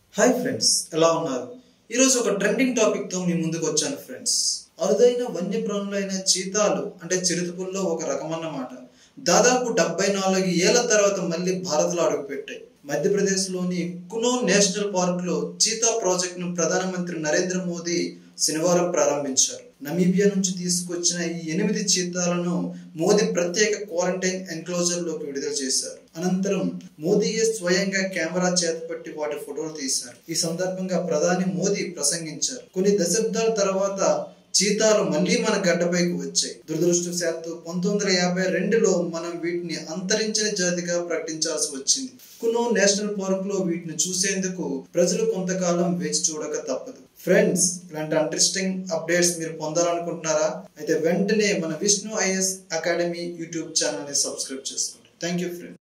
hi friends ఎలా ఉన్నారు ఈరోజు ఒక ట్రెండింగ్ టాపిక్ తో మీ ముందుకు వచ్చాను ఫ్రెండ్స్ అరుదైన వన్యప్రాణులైన చీతాలు అంటే చిరుతపుల్లో ఒక రకమన్నమాట దాదాపు డెబ్బై నాలుగు ఏళ్ల తర్వాత మళ్ళీ భారత్లో అడుగుపెట్టాయి మధ్యప్రదేశ్లోని కునో నేషనల్ పార్క్లో చీతా ప్రాజెక్టును ప్రధానమంత్రి నరేంద్ర మోదీ శనివారం ప్రారంభించారు నమీబియా నుంచి తీసుకొచ్చిన ఈ ఎనిమిది చీతాలను మోదీ ప్రత్యేక క్వారంటైన్ ఎన్క్లోజర్ లోకి విడుదల చేశారు అనంతరం మోదీయే స్వయంగా కెమెరా చేతపట్టి వాటి ఫోటోలు తీశారు ఈ సందర్భంగా ప్రధాని మోదీ ప్రసంగించారు కొన్ని దశాబ్దాల తర్వాత చీతాలు మళ్ళీ మన గడ్డపైకి వచ్చాయి దురదృష్టవశాత్తు పంతొమ్మిది వందల యాభై రెండులో మనం వీటిని అంతరించిన జాతిగా ప్రకటించాల్సి వచ్చింది కునో నేషనల్ పార్క్ లో వీటిని చూసేందుకు ప్రజలు కొంతకాలం వేచి చూడక తప్పదు ఫ్రెండ్స్ ఇలాంటి ఇంట్రెస్టింగ్ అప్డేట్స్ మీరు పొందాలనుకుంటున్నారా అయితే వెంటనే మన Vishnu IAS academy YouTube channel ని సబ్స్క్రైబ్ చేసుకోండి థ్యాంక్ యూ ఫ్రెండ్స్